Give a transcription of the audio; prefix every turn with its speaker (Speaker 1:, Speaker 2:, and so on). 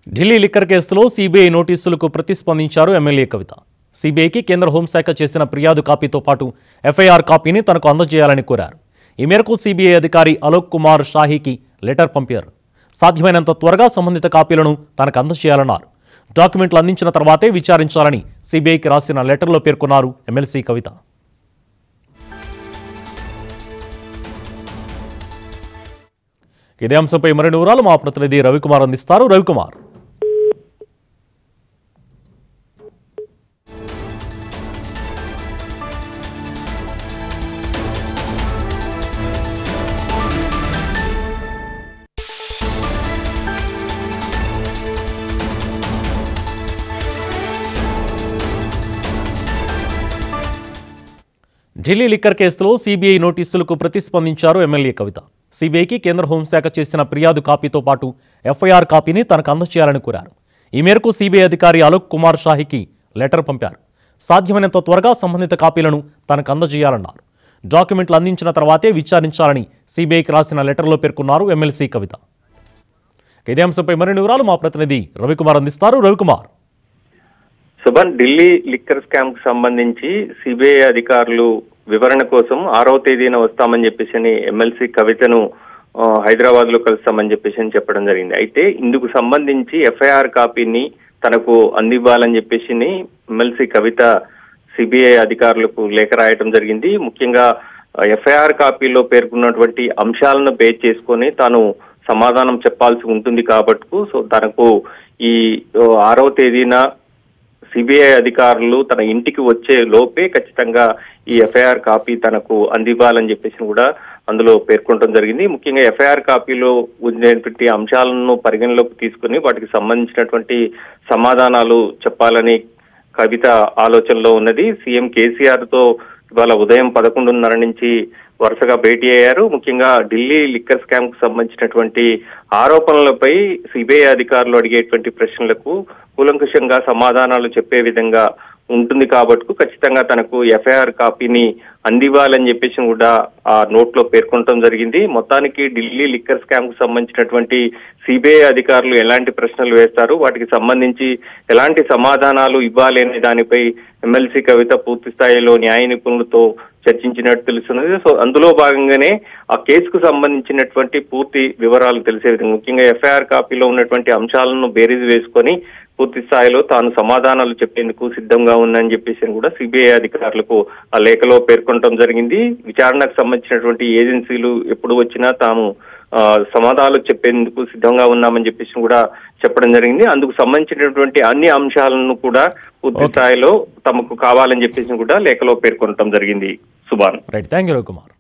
Speaker 1: Delhi liquor కేసులో CBI నోటీసులకు ప్రతిస్పందించారు ఎమ్మెల్యే కవిత సీబీఐకి కేంద్ర హోంశాఖ చేసిన ఫిర్యాదు కాపీతో పాటు ఎఫ్ఐఆర్ కాపీని తనకు అందజేయాలని కోరారు ఈ మేరకు సీబీఐ అధికారి అలోక్ కుమార్ షాహీకి లెటర్ పంపారు సాధ్యమైనంత త్వరగా సంబంధిత కాపీలను తనకు అందజేయాలన్నారు డాక్యుమెంట్లు అందించిన తర్వాతే విచారించాలని సీబీఐకి రాసిన లెటర్లో పేర్కొన్నారు ఎమ్మెల్సీ కవిత ఇదే అంశంపై మరిన్ని వివరాలు మా ప్రతినిధి రవికుమార్ అందిస్తారు రవికుమార్ ఢిల్లీ లిక్కర్ కేసులో సీబీఐ నోటీసులకు ప్రతిస్పందించారు ఎమ్మెల్యే కవిత సీబీఐకి కేంద్ర హోంశాఖ చేసిన ఫిర్యాదు కాపీతో పాటు ఎఫ్ఐఆర్ కాపీని తనకు అందజేయాలని కోరారు ఈ మేరకు సీబీఐ అధికారి అలోక్ కుమార్ షాహీకి లెటర్ పంపారు సాధ్యమైనంత త్వరగా సంబంధిత కాపీలను తనకు అందజేయాలన్నారు డాక్యుమెంట్లు అందించిన తర్వాతే విచారించాలని సీబీఐకి రాసిన లెటర్లో పేర్కొన్నారు ఎమ్మెల్సీ కవిత ఇదే అంశంపై మరిన్ని వివరాలు మా ప్రతినిధి రవికుమార్ అందిస్తారు రవికుమార్
Speaker 2: సుభన్ ఢిల్లీ లిక్కర్ స్కామ్ కు సంబంధించి సిబిఐ అధికారులు వివరణ కోసం ఆరో తేదీన వస్తామని చెప్పేసి అని ఎమ్మెల్సీ కవితను హైదరాబాద్ లో కలుస్తామని చెప్పేసి అని చెప్పడం జరిగింది అయితే ఇందుకు సంబంధించి ఎఫ్ఐఆర్ కాపీని తనకు అందివ్వాలని చెప్పేసి ఎమ్మెల్సీ కవిత సిబిఐ అధికారులకు లేఖ రాయటం జరిగింది ముఖ్యంగా ఎఫ్ఐఆర్ కాపీలో పేర్కొన్నటువంటి అంశాలను బేస్ చేసుకొని తాను సమాధానం చెప్పాల్సి ఉంటుంది కాబట్టి సో తనకు ఈ ఆ, ఆరో తేదీన సిబిఐ అధికారులు తన ఇంటికి వచ్చే లోపే ఖచ్చితంగా ఈ ఎఫ్ఐఆర్ కాపీ తనకు అందివ్వాలని చెప్పేసి కూడా అందులో పేర్కొనడం జరిగింది ముఖ్యంగా ఎఫ్ఐఆర్ కాపీలో ఉన్నటువంటి అంశాలను పరిగణలోకి తీసుకుని వాటికి సంబంధించినటువంటి సమాధానాలు చెప్పాలని కవిత ఆలోచనలో ఉన్నది సీఎం కేసీఆర్ తో ఇవాళ ఉదయం పదకొండున్నర నుంచి వరుసగా భేటీ అయ్యారు ముఖ్యంగా ఢిల్లీ లిక్కర్ స్కామ్ కు సంబంధించినటువంటి ఆరోపణలపై సిబిఐ అధికారులు అడిగేటువంటి ప్రశ్నలకు కూలంకషంగా సమాధానాలు చెప్పే విధంగా ఉంటుంది కాబట్టి ఖచ్చితంగా తనకు ఎఫ్ఐఆర్ కాపీని అందివ్వాలని చెప్పేసి కూడా ఆ నోట్ లో పేర్కొనడం జరిగింది మొత్తానికి ఢిల్లీ లిక్కర్ స్కామ్ కు సంబంధించినటువంటి సిబిఐ అధికారులు ఎలాంటి ప్రశ్నలు వేస్తారు వాటికి సంబంధించి ఎలాంటి సమాధానాలు ఇవ్వాలి అనే దానిపై ఎమ్మెల్సీ కవిత పూర్తి స్థాయిలో న్యాయ నిపుణులతో చర్చించినట్టు తెలుస్తున్నది సో అందులో భాగంగానే ఆ కేసుకు సంబంధించినటువంటి పూర్తి వివరాలు తెలిసే విధంగా ముఖ్యంగా ఎఫ్ఐఆర్ కాపీలో ఉన్నటువంటి అంశాలను బేరీజ్ వేసుకొని పూర్తి స్థాయిలో తాను సమాధానాలు చెప్పేందుకు సిద్ధంగా ఉందని చెప్పేసి కూడా సిబిఐ అధికారులకు ఆ లేఖలో పేర్కొనడం జరిగింది విచారణకు సంబంధించినటువంటి ఏజెన్సీలు ఎప్పుడు వచ్చినా తాము ఆ, సమాధానాలు చెప్పేందుకు సిద్ధంగా ఉన్నామని చెప్పేసి కూడా చెప్పడం జరిగింది అందుకు సంబంధించినటువంటి అన్ని అంశాలను కూడా పూర్తి స్థాయిలో తమకు కావాలని చెప్పేసి కూడా లేఖలో పేర్కొనడం జరిగింది Subhan
Speaker 1: right thank you Ravikumar